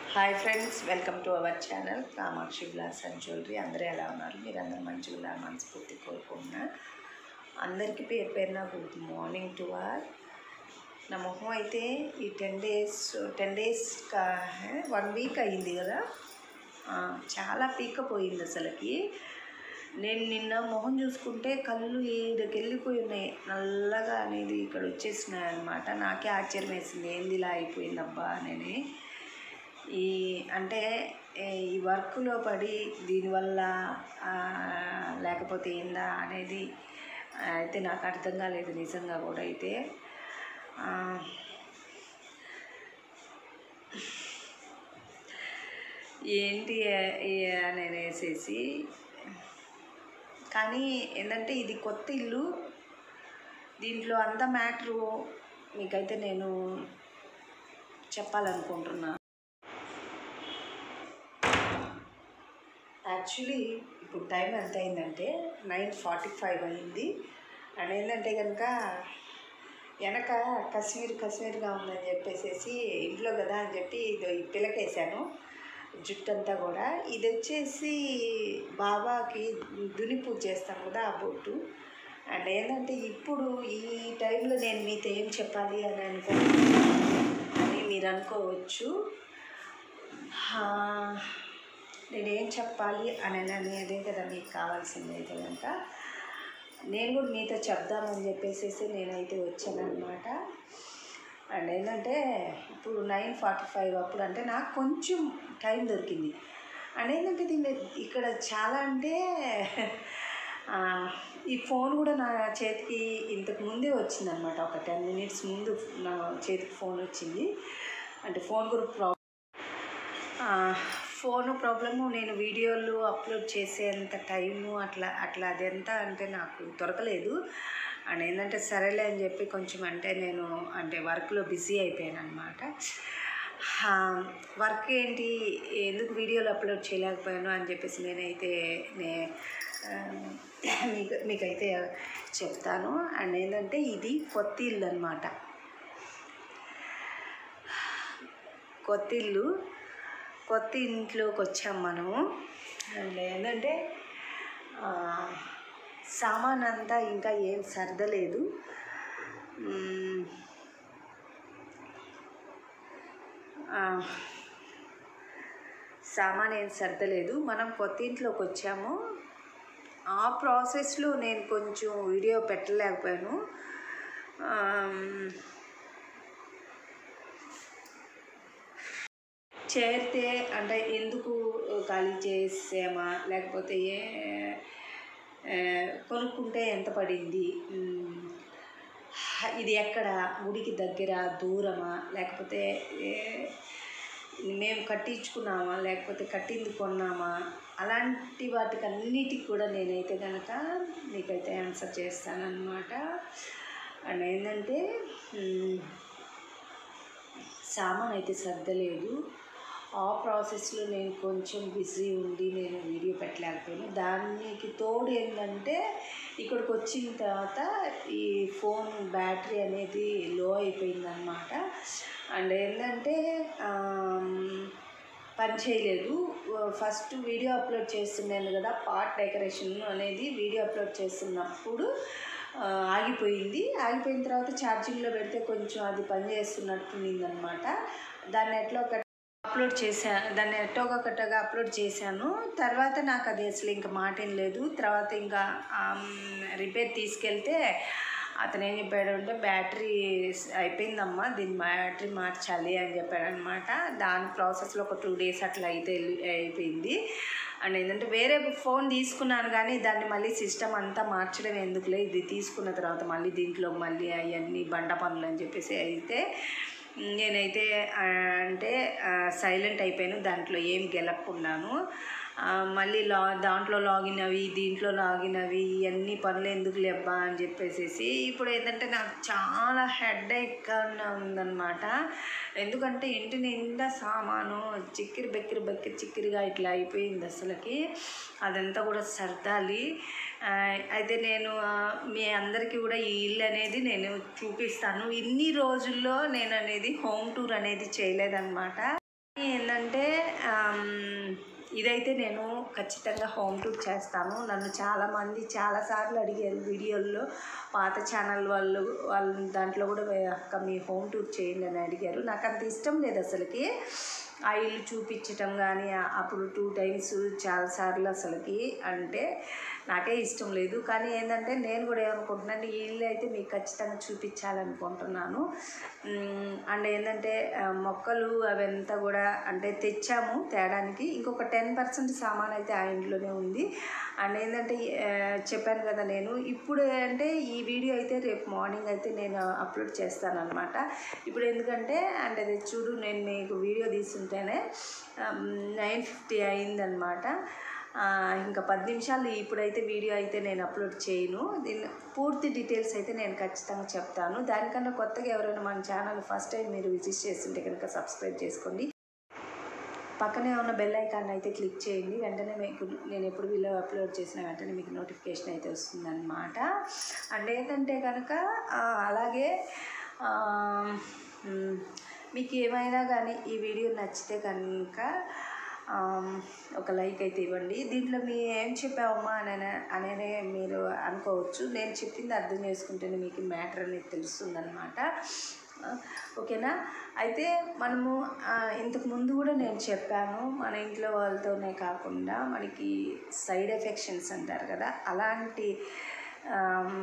Hi friends welcome to our channel Kamakshi glass and jewellery అందరూ ఎలా ఉన్నారు మీరు అందరూ మంచిగా ఉన్నారు మనస్ఫూర్తి కోరుకుంటున్నా అందరికీ పేరు పేరున గుడ్ మార్నింగ్ టు ఆర్ నా మొహం అయితే ఈ టెన్ డేస్ టెన్ డేస్ కా వన్ వీక్ అయింది కదా ఆ, చాలా పీక్కపోయింది అసలుకి నేను నిన్న మొహం చూసుకుంటే కళ్ళు ఈడకి వెళ్ళిపోయి ఉన్నాయి నల్లగా అనేది ఇక్కడ వచ్చేసినాయి అనమాట నాకే ఆశ్చర్యం వేసింది ఏంది ఇలా అయిపోయింది అబ్బా అని ఈ అంటే ఏ, ఈ వర్క్లో పడి దీనివల్ల ఆ, లేకపోతే ఏందా అనేది అయితే నాకు అర్థం కాలేదు నిజంగా కూడా అయితే ఆ, ఏంటి ఏ- ఏ- అని అనేసేసి కానీ ఏంటంటే ఇది కొత్త ఇల్లు దీంట్లో అంత మ్యాటరు మీకైతే నేను చెప్పాలనుకుంటున్నా యాక్చువల్లీ ఇప్పుడు టైం ఎంత అయిందంటే నైన్ ఫార్టీ ఫైవ్ అయింది అండ్ ఏంటంటే కనుక వెనక కశ్మీర్ కశ్మీర్గా ఉందని చెప్పేసేసి ఇంట్లో కదా అని చెప్పి ఇది ఈ పిలకేసాను జుట్టంతా కూడా ఇది వచ్చేసి బాబాకి దుని పూజ చేస్తాం కదా ఆ బొట్టు అండ్ ఏంటంటే ఇప్పుడు ఈ టైంలో నేను మీతో ఏం చెప్పాలి అని అనుకో అని మీరు అనుకోవచ్చు ఆ, నేనేం చెప్పాలి అని అనేది కదా మీకు కావాల్సింది అయితే కనుక నేను కూడా మీతో చెప్దామని చెప్పేసి నేనైతే వచ్చానమాట అండ్ ఏంటంటే ఇప్పుడు నైన్ ఫార్టీ ఫైవ్ అప్పుడు అంటే నాకు కొంచెం టైం దొరికింది అండ్ ఏంటంటే దీన్ని ఇక్కడ చాలా అంటే ఆ, ఈ ఫోన్ కూడా నా చేతికి ఇంతకు ముందే వచ్చిందనమాట ఒక టెన్ మినిట్స్ ముందు నా చేతికి ఫోన్ వచ్చింది అంటే ఫోన్ కూడా ప్రాబ్లం ఫోన్ ప్రాబ్లము నేను వీడియోలు అప్లోడ్ చేసేంత టైము అట్లా అట్లా అదంతా అంటే నాకు దొరకలేదు అండ్ ఏంటంటే సరేలే అని చెప్పి కొంచెం అంటే నేను అంటే వర్క్లో బిజీ అయిపోయాను అనమాట వర్క్ ఏంటి ఎందుకు వీడియోలు అప్లోడ్ చేయలేకపోయాను అని చెప్పేసి నేనైతే నే ఆ, మీకు మీకైతే చెప్తాను అండ్ ఏంటంటే ఇది కొత్త ఇల్లు అనమాట కొత్త ఇల్లు కొత్త ఇంట్లోకి వచ్చాం మనము అండ్ ఏంటంటే ఆ, సామాన్ అంతా ఇంకా ఏం సర్దలేదు మ్మ్. ఆ, సామాన్ ఏం సర్దలేదు మనం కొత్త ఇంట్లోకి వచ్చాము ఆ ప్రాసెస్లో నేను కొంచెం వీడియో పెట్టలేకపోయాను ఆమ్, చేరితే అంటే ఎందుకు ఖాళీ చేసామా లేకపోతే ఏ ఏ, కొనుక్కుంటే ఎంత పడింది మ్, ఇది ఎక్కడ గుడికి దగ్గర దూరమా లేకపోతే ఏ, మేము కట్టించుకున్నామా లేకపోతే కట్టింది కొన్నామా అలాంటి వాటికి అన్నిటికి కూడా నేనైతే కనుక మీకైతే ఆన్సర్ చేస్తానన్నమాట అండ్ ఏంటంటే మ్, సామాన్ అయితే సర్దలేదు ఆ ప్రాసెస్లో నేను కొంచెం బిజీ ఉండి నేను వీడియో పెట్టలేకపోయాను దానికి తోడు ఏంటంటే ఇక్కడికి వచ్చిన తర్వాత ఈ ఫోన్ బ్యాటరీ అనేది లో అయిపోయిందనమాట అండ్ ఏంటంటే ఆమ్, పని చేయలేదు ఫస్ట్ వీడియో అప్లోడ్ చేస్తున్నాను కదా పార్ట్ డెకరేషన్ అనేది వీడియో అప్లోడ్ చేస్తున్నప్పుడు ఆ, ఆగిపోయింది ఆగిపోయిన తర్వాత ఛార్జింగ్లో పెడితే కొంచెం అది పని చేస్తున్నట్టుండిందనమాట దాన్ని ఎట్లా ఒక అప్లోడ్ చేశా దాన్ని ఎట్టో ఒకటగా అప్లోడ్ చేశాను తర్వాత నాకు అది అసలు ఇంకా మాట ఏం లేదు తర్వాత ఇంకా రిపేర్ తీసుకెళ్తే అతను ఏం చెప్పాడు అంటే బ్యాటరీ అయిపోయిందమ్మా దీని బ్యాటరీ మార్చాలి అని చెప్పాడనమాట దాని ప్రాసెస్లో ఒక టూ డేస్ అట్లా అయితే వెళ్ళి- అయిపోయింది అండ్ ఏంటంటే వేరే ఫోన్ తీసుకున్నాను కానీ దాన్ని మళ్ళీ సిస్టమ్ అంతా మార్చడం ఎందుకులే ఇది తీసుకున్న తర్వాత మళ్ళీ దీంట్లో మళ్ళీ అవన్నీ బండ పనులు అని చెప్పేసి అయితే నేనైతే ఆ, అంటే సైలెంట్ అయిపోయాను దాంట్లో ఏం గెలక్కుండాను ఆ, మళ్ళీ లా దాంట్లో లాగిన్ అవి దీంట్లో లాగిన్ అవి ఇవన్నీ పనులు ఎందుకు లేబ్బా అని చెప్పేసి ఇప్పుడు ఏంటంటే నాకు చాలా హెడ్ ఎక్గా ఉందన్నమాట ఎందుకంటే ఇంటి నిండా సామాను చిక్కిరి బెక్కిరి బెక్కిరి చిక్కిరిగా ఇట్లా అయిపోయింది అసలుకి అదంతా కూడా సర్దాలి ఆ, అయితే నేను ఆ, మీ అందరికీ కూడా ఈ ఇల్లు అనేది నేను చూపిస్తాను ఇన్ని రోజుల్లో నేను అనేది హోమ్ టూర్ అనేది చేయలేదన్నమాట ఏంటంటే ఆమ్, ఇదైతే నేను ఖచ్చితంగా హోమ్ టూర్ చేస్తాను నన్ను చాలామంది చాలాసార్లు అడిగారు వీడియోల్లో పాత ఛానల్ వాళ్ళు వాళ్ళు దాంట్లో కూడా వే- అక్క మీ హోమ్ టూర్ చేయండి అని అడిగారు నాకు అంత ఇష్టం లేదు అసలుకి ఆ ఇల్లు చూపించటం కానీ అప్పుడు టూ టైమ్స్ చాలాసార్లు అసలుకి అంటే నాకే ఇష్టం లేదు కానీ ఏంటంటే నేను కూడా ఏమనుకుంటున్నాను ఈ ఇల్లు అయితే మీకు ఖచ్చితంగా చూపించాలనుకుంటున్నాను ఉమ్, అండ్ ఏంటంటే ఆ, మొక్కలు అవంతా కూడా అంటే తెచ్చాము తేడానికి ఇంకొక టెన్ పర్సెంట్ సామాన్ అయితే ఆ ఇంట్లోనే ఉంది అండ్ ఏంటంటే ఆ, చెప్పాను కదా నేను ఇప్పుడు అంటే ఈ వీడియో అయితే రేపు మార్నింగ్ అయితే నేను అప్లోడ్ చేస్తాను అనమాట ఇప్పుడు ఎందుకంటే అంటే అది చూడు నేను మీకు వీడియో తీసుంటేనే నైన్ ఫిఫ్టీ అయిందనమాట ఆ, ఇంకా పది నిమిషాలు ఇప్పుడైతే వీడియో అయితే నేను అప్లోడ్ చేయను దీని పూర్తి డీటెయిల్స్ అయితే నేను ఖచ్చితంగా చెప్తాను దానికన్నా కొత్తగా ఎవరైనా మన ఛానల్ ఫస్ట్ టైం మీరు విజిట్ చేస్తుంటే కనుక సబ్స్క్రైబ్ చేసుకోండి పక్కనే ఉన్న బెల్ ఐకాన్ అయితే క్లిక్ చేయండి వెంటనే మీకు నేను ఎప్పుడు వీడియో అప్లోడ్ చేసిన వెంటనే మీకు నోటిఫికేషన్ అయితే వస్తుందన్నమాట అండ్ ఏంటంటే కనుక ఆ, అలాగే ఆ, మ్, మీకు ఏమైనా కానీ ఈ వీడియో నచ్చితే కనుక ఆమ్, ఒక లైక్ అయితే ఇవ్వండి దీంట్లో మీ ఏం చెప్పావమ్మా అని అనేది మీరు అనుకోవచ్చు నేను చెప్పింది అర్థం చేసుకుంటేనే మీకు మ్యాటర్ అనేది తెలుస్తుందన్నమాట ఆ, ఓకేనా అయితే మనము ఆ, ఇంతకు ముందు కూడా నేను చెప్పాను మన ఇంట్లో వాళ్ళతోనే కాకుండా మనకి సైడ్ ఎఫెక్షన్స్ అంటారు కదా అలాంటి ఆమ్,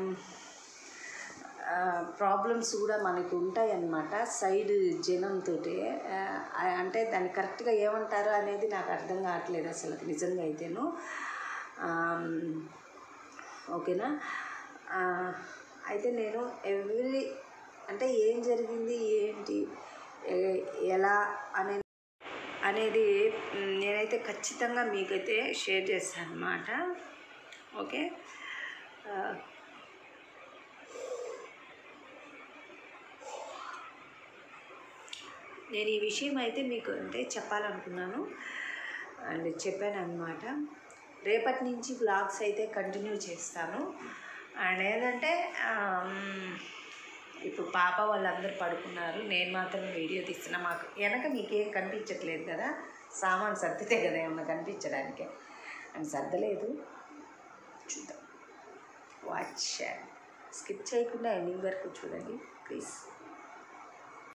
ప్రాబ్లమ్స్ కూడా మనకు ఉంటాయి అన్నమాట సైడ్ జనంతో అంటే దాన్ని కరెక్ట్గా ఏమంటారు అనేది నాకు అర్థం కావట్లేదు అసలు నిజంగా అయితేను ఆమ్, ఓకేనా ఆ, అయితే నేను ఎవ్రీ అంటే ఏం జరిగింది ఏంటి ఏ- ఎలా అనే అనేది మ్, నేనైతే ఖచ్చితంగా మీకైతే షేర్ చేస్తాను అనమాట ఓకే ఆ, నేను ఈ విషయం అయితే మీకు అంటే చెప్పాలనుకున్నాను అండ్ చెప్పాను అనమాట రేపటి నుంచి బ్లాగ్స్ అయితే కంటిన్యూ చేస్తాను అండ్ ఏంటంటే ఆమ్, ఇప్పుడు పాప వాళ్ళందరూ పడుకున్నారు నేను మాత్రం వీడియో తీస్తున్నా మాకు వెనక మీకేం కనిపించట్లేదు కదా సామాన్ సర్దితే కదా ఏమన్నా కనిపించడానికి అని సర్దలేదు చూద్దాం వాచ్ స్కిప్ చేయకుండా ఎండింగ్ వరకు చూడండి ప్లీజ్